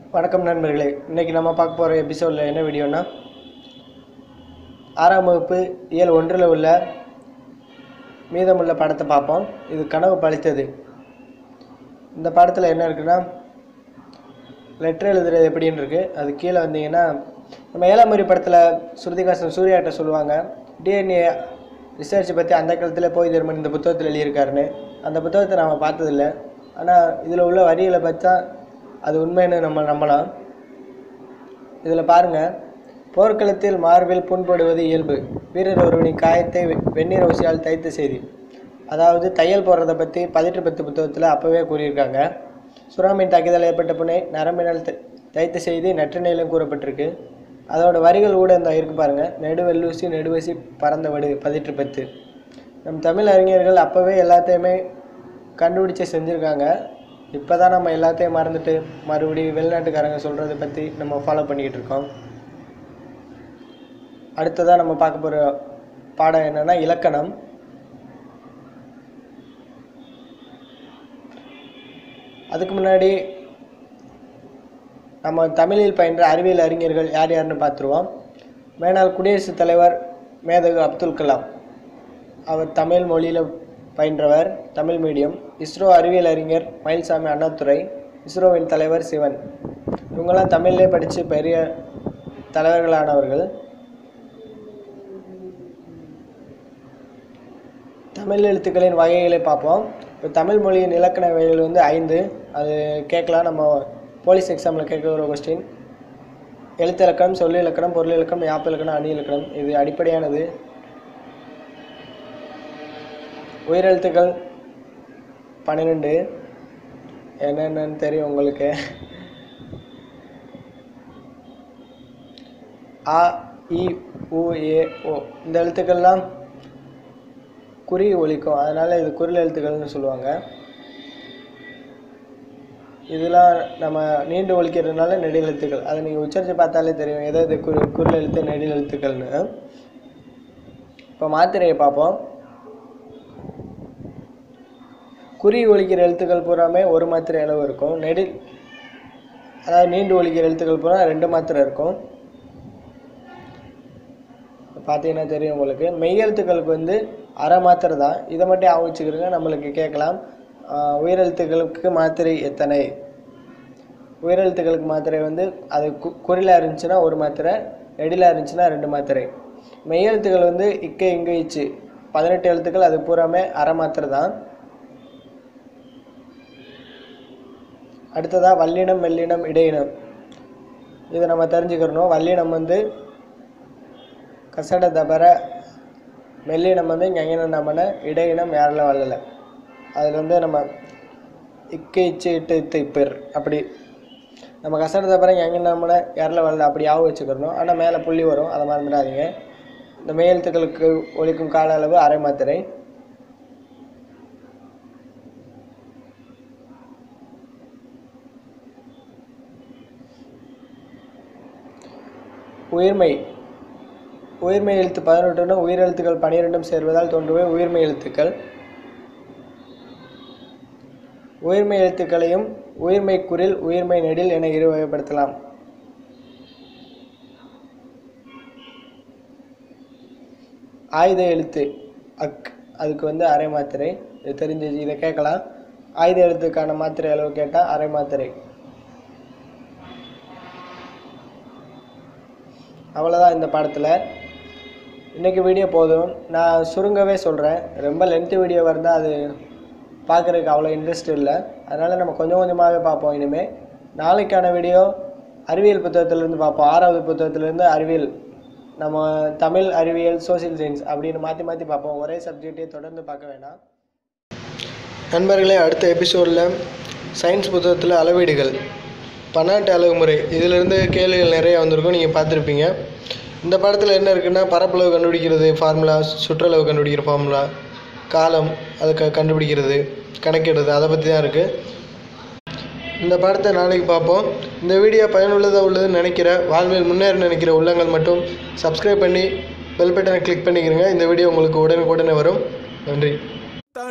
வணக்கம் நண்பர்களே இன்றைக்கி நம்ம பார்க்க போகிற எபிசோடில் என்ன வீடியோனா ஆறாம் வகுப்பு இயல் ஒன்றில் உள்ள மீதமுள்ள படத்தை பார்ப்போம் இது கனவு பழித்தது இந்த படத்தில் என்ன இருக்குன்னா லெட்டர் எழுதுறது எப்படின்னு இருக்கு அது கீழே வந்தீங்கன்னா நம்ம ஏழாம் முறை படத்தில் ஸ்ருதிகாசன் சூர்யாட்ட சொல்லுவாங்க டிஎன்ஏ ரிசர்ச் பற்றி அந்த காலத்தில் போய் தருமன் இந்த புத்தகத்தில் எழுதியிருக்காருன்னு அந்த புத்தகத்தை நாம் பார்த்ததில்ல ஆனால் இதில் உள்ள வரிகளை பார்த்தா அது உண்மைன்னு நம்ம நம்பலாம் இதில் பாருங்கள் போர்க்களத்தில் மார்பில் புண்படுவது இயல்பு வீரர் ஒருவனின் காயத்தை வெ- வெந்நீர் ஊசியால் தைத்த செய்தி அதாவது தையல் போடுறத பற்றி பதினெட்டு பத்து புத்தகத்தில் அப்போவே கூறியிருக்காங்க சுறாமீன் தாக்குதல் ஏற்பட்ட புனை நரம்பினால் தை- தைத்த செய்தி நற்றினையிலும் கூறப்பட்டிருக்கு அதோட வரிகள் கூட இந்த இருக்கு பாருங்க நெடுவெல்லூசி நெடுவசி பறந்த வடு பதிற்று பத்து நம் தமிழ் அறிஞர்கள் அப்போவே எல்லாத்தையுமே கண்டுபிடிச்சு செஞ்சுருக்காங்க இப்போ தான் நம்ம எல்லாத்தையும் மறந்துட்டு மறுபடியும் வெளிநாட்டுக்காரங்க சொல்கிறத பற்றி நம்ம ஃபாலோ பண்ணிக்கிட்டு இருக்கோம் அடுத்ததாக நம்ம பார்க்க போகிற பாடம் என்னன்னா இலக்கணம் அதுக்கு முன்னாடி நம்ம தமிழில் பயின்ற அறிவியல் அறிஞர்கள் யார் யாருன்னு பார்த்துருவோம் மேனால் குடியரசுத் தலைவர் மேதகு அப்துல் கலாம் அவர் தமிழ் மொழியில் பயின்றவர் தமிழ் மீடியம் இஸ்ரோ அறிவியல் அறிஞர் மயில்சாமி அண்ணாதுரை இஸ்ரோவின் தலைவர் சிவன் இவங்கெல்லாம் தமிழ்லே படித்து பெரிய தலைவர்களானவர்கள் தமிழ் எழுத்துக்களின் வகைகளை பார்ப்போம் இப்போ தமிழ் மொழியின் இலக்கண வகைகள் வந்து ஐந்து அது கேட்கலாம் நம்ம போலீஸ் எக்ஸாமில் கேட்குற ஒரு கொஸ்டின் எழுத்து இலக்கணம் சொல்லு இலக்கணம் பொருள் இலக்கணம் யாப்பு இலக்கணம் அணி இலக்கணம் இது அடிப்படையானது உயிரெழுத்துக்கள் பன்னிரெண்டு என்னென்னு தெரியும் உங்களுக்கு ஆ இ உ ஏ ஓ இந்த எழுத்துக்கள்லாம் குறி ஒலிக்கும் அதனால் இது குரில் எழுத்துக்கள்னு சொல்லுவாங்க இதெல்லாம் நம்ம நீண்டு ஒலிக்கிறதுனால நெடில் எழுத்துக்கள் அதை நீங்கள் உச்சரித்து பார்த்தாலே தெரியும் எது எது குரு குரில் எழுத்து நெடில் எழுத்துக்கள்னு இப்போ மாத்திரையை பார்ப்போம் குறி ஒலிக்கிற எழுத்துக்கள் பூராமே ஒரு மாத்திரை அளவு இருக்கும் நெடில் அதாவது நீண்டு ஒலிக்கிற எழுத்துக்கள் பூரா ரெண்டு மாத்திரை இருக்கும் பார்த்தீங்கன்னா தெரியும் உங்களுக்கு மெய்யெழுத்துக்களுக்கு வந்து அரை மாத்திரை தான் இதை மட்டும் ஞாபகம் வச்சுக்கிறோங்க நம்மளுக்கு கேட்கலாம் ஆஹ் உயிரெழுத்துக்களுக்கு மாத்திரை எத்தனை உயிரெழுத்துக்களுக்கு மாத்திரை வந்து அது கு குறிலாக இருந்துச்சுன்னா ஒரு மாத்திரை நெடிலாக இருந்துச்சுன்னா ரெண்டு மாத்திரை மெய்யெழுத்துக்கள் வந்து இக்க இங்கு இச்சு பதினெட்டு எழுத்துக்கள் அது பூராமே அரை மாத்திரை தான் அடுத்ததாக வல்லினம் மெல்லினம் இடையினம் இதை நம்ம தெரிஞ்சுக்கிறணும் வல்லினம் வந்து கசட தபர மெல்லினம் வந்து ஞங்கினம் நம்மன இடையினம் யாரில் வள்ளலை அதில் வந்து நம்ம இக்கு இச்சு இட்டு இத்து இப்பர் அப்படி நம்ம கசட தபர ஞங்கினம் நம்மன யாரில் வள்ளல அப்படி ஞாபகம் வச்சுக்கிறணும் ஆனால் மேலே புள்ளி வரும் அதை மறந்துடாதீங்க இந்த மெய்யெழுத்துக்களுக்கு ஒலிக்கும் கால அளவு அரை மாத்திரை உயிர்மை உயிர்மை எழுத்து பதினொன்றுன்னு உயிரெழுத்துக்கள் பனிரெண்டும் சேர்வதால் தோன்றுவே உயிர்மை எழுத்துக்கள் உயிர்மை எழுத்துக்களையும் உயிர்மை குரில் உயிர்மை நெடில் என இரு வகைப்படுத்தலாம் ஆயுத எழுத்து அக் அதுக்கு வந்து அரை மாத்திரை இது தெரிஞ்சு இதை கேட்கலாம் ஆயுத எழுத்துக்கான மாத்திரை அளவு கேட்டால் அரை மாத்திரை அவ்வளோதான் இந்த பாடத்தில் இன்றைக்கி வீடியோ போதும் நான் சுருங்கவே சொல்கிறேன் ரொம்ப லென்த்து வீடியோ இருந்தால் அது பார்க்குறதுக்கு அவ்வளோ இன்ட்ரெஸ்ட் இல்லை அதனால் நம்ம கொஞ்சம் கொஞ்சமாகவே பார்ப்போம் இனிமேல் நாளைக்கான வீடியோ அறிவியல் புத்தகத்திலேருந்து பார்ப்போம் ஆறாவது புத்தகத்திலேருந்து அறிவியல் நம்ம தமிழ் அறிவியல் சோஷியல் சயின்ஸ் அப்படின்னு மாற்றி மாற்றி பார்ப்போம் ஒரே சப்ஜெக்டே தொடர்ந்து பார்க்க வேண்டாம் நண்பர்களே அடுத்த எபிசோடில் சயின்ஸ் புத்தகத்தில் அளவீடுகள் பன்னாட்டு அழகுமுறை இதிலிருந்து கேள்விகள் நிறைய வந்திருக்கும் நீங்கள் பார்த்துருப்பீங்க இந்த படத்தில் என்ன இருக்குன்னா பரப்பளவு கண்டுபிடிக்கிறது ஃபார்முலா சுற்றளவு கண்டுபிடிக்கிற ஃபார்முலா காலம் அதை க கண்டுபிடிக்கிறது கணக்கிடுறது அதை பற்றி தான் இருக்குது இந்த படத்தை நாளைக்கு பார்ப்போம் இந்த வீடியோ பயனுள்ளதாக உள்ளதுன்னு நினைக்கிற வாழ்வில் முன்னேற நினைக்கிற உள்ளங்கள் மட்டும் சப்ஸ்கிரைப் பண்ணி பெல் பட்டனை கிளிக் பண்ணிக்கிறங்க இந்த வீடியோ உங்களுக்கு உடனுக்குடனே வரும் நன்றி